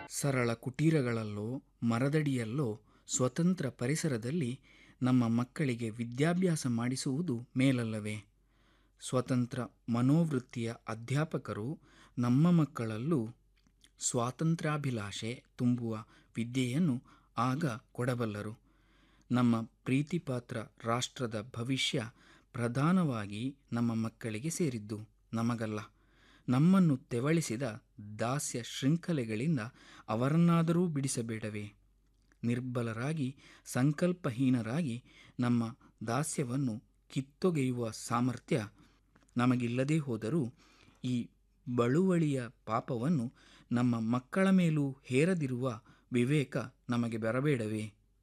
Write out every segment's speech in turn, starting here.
ಸರಳ ಕುಟೀರಗಳಲ್ಲೋ ಮರದಡಿಯಲ್ಲೋ ಸ್ವತಂತ್ರ ಪರಿಸರದಲ್ಲಿ ನಮ್ಮ ಮಕ್ಕಳಿಗೆ ವಿದ್ಯಾಭ್ಯಾಸ ಮಾಡಿಸುವುದು ಮೇಲಲ್ಲವೇ ಸ್ವತಂತ್ರ ಮನೋವೃತ್ತಿಯ ಅಧ್ಯಾಪಕರು ನಮ್ಮ ಮಕ್ಕಳಲ್ಲೂ ಸ್ವಾತಂತ್ರ್ಯಾಭಿಲಾಷೆ ತುಂಬುವ ವಿದ್ಯೆಯನ್ನು ಆಗ ಕೊಡಬಲ್ಲರು ನಮ್ಮ ಪ್ರೀತಿಪಾತ್ರ ರಾಷ್ಟ್ರದ ಭವಿಷ್ಯ ಪ್ರಧಾನವಾಗಿ ನಮ್ಮ ಮಕ್ಕಳಿಗೆ ಸೇರಿದ್ದು ನಮಗಲ್ಲ ನಮ್ಮನ್ನು ತೆವಳಿಸಿದ ದಾಸ್ಯ ಶೃಂಖಲೆಗಳಿಂದ ಅವರನ್ನಾದರೂ ಬಿಡಿಸಬೇಡವೇ ನಿರ್ಬಲರಾಗಿ ಸಂಕಲ್ಪಹೀನರಾಗಿ ನಮ್ಮ ದಾಸ್ಯವನ್ನು ಕಿತ್ತೊಗೆಯುವ ಸಾಮರ್ಥ್ಯ ನಮಗಿಲ್ಲದೇ ಹೋದರೂ ಈ ಬಳುವಳಿಯ ಪಾಪವನ್ನು ನಮ್ಮ ಮಕ್ಕಳ ಮೇಲೂ ಹೇರದಿರುವ ವಿವೇಕ ನಮಗೆ ಬರಬೇಡವೇ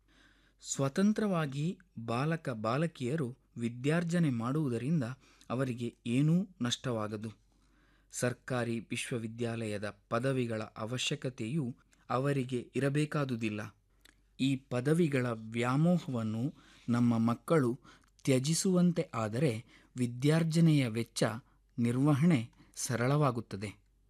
ಸ್ವತಂತ್ರವಾಗಿ ಬಾಲಕ ಬಾಲಕಿಯರು ವಿದ್ಯಾರ್ಜನೆ ಮಾಡುವುದರಿಂದ ಅವರಿಗೆ ಏನೂ ನಷ್ಟವಾಗದು ಸರ್ಕಾರಿ ವಿಶ್ವವಿದ್ಯಾಲಯದ ಪದವಿಗಳ ಅವಶ್ಯಕತೆಯೂ ಅವರಿಗೆ ಇರಬೇಕಾದುದಿಲ್ಲ ಈ ಪದವಿಗಳ ವ್ಯಾಮೋಹವನ್ನು ನಮ್ಮ ಮಕ್ಕಳು ತ್ಯಜಿಸುವಂತೆ ಆದರೆ ವಿದ್ಯಾರ್ಜನೆಯ ವೆಚ್ಚ ನಿರ್ವಹಣೆ ಸರಳವಾಗುತ್ತದೆ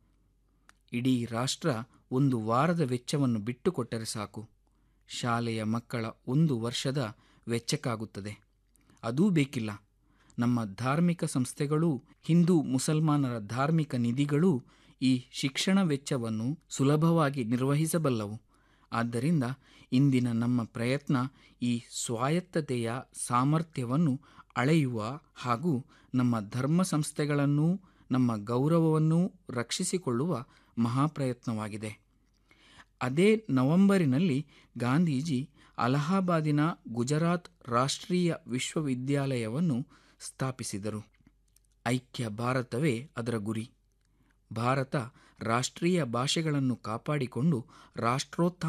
ಇಡೀ ರಾಷ್ಟ್ರ ಒಂದು ವಾರದ ವೆಚ್ಚವನ್ನು ಬಿಟ್ಟುಕೊಟ್ಟರೆ ಸಾಕು ಶಾಲೆಯ ಮಕ್ಕಳ ಒಂದು ವರ್ಷದ ವೆಚ್ಚಕ್ಕಾಗುತ್ತದೆ ಅದೂ ಬೇಕಿಲ್ಲ ನಮ್ಮ ಧಾರ್ಮಿಕ ಸಂಸ್ಥೆಗಳೂ ಹಿಂದೂ ಮುಸಲ್ಮಾನರ ಧಾರ್ಮಿಕ ನಿಧಿಗಳೂ ಈ ಶಿಕ್ಷಣ ವೆಚ್ಚವನ್ನು ಸುಲಭವಾಗಿ ನಿರ್ವಹಿಸಬಲ್ಲವು ಆದ್ದರಿಂದ ಇಂದಿನ ನಮ್ಮ ಪ್ರಯತ್ನ ಈ ಸ್ವಾಯತ್ತತೆಯ ಸಾಮರ್ಥ್ಯವನ್ನು ಅಳೆಯುವ ಹಾಗೂ ನಮ್ಮ ಧರ್ಮ ಸಂಸ್ಥೆಗಳನ್ನೂ ನಮ್ಮ ಗೌರವವನ್ನೂ ರಕ್ಷಿಸಿಕೊಳ್ಳುವ ಮಹಾಪ್ರಯತ್ನವಾಗಿದೆ ಅದೇ ನವೆಂಬರಿನಲ್ಲಿ ಗಾಂಧೀಜಿ ಅಲಹಾಬಾದಿನ ಗುಜರಾತ್ ರಾಷ್ಟ್ರೀಯ ವಿಶ್ವವಿದ್ಯಾಲಯವನ್ನು ಸ್ಥಾಪಿಸಿದರು ಐಕ್ಯ ಭಾರತವೇ ಅದರ ಗುರಿ ಭಾರತ ರಾಷ್ಟ್ರೀಯ ಭಾಷೆಗಳನ್ನು ಕಾಪಾಡಿಕೊಂಡು ರಾಷ್ಟ್ರೋತ್ಥಾನ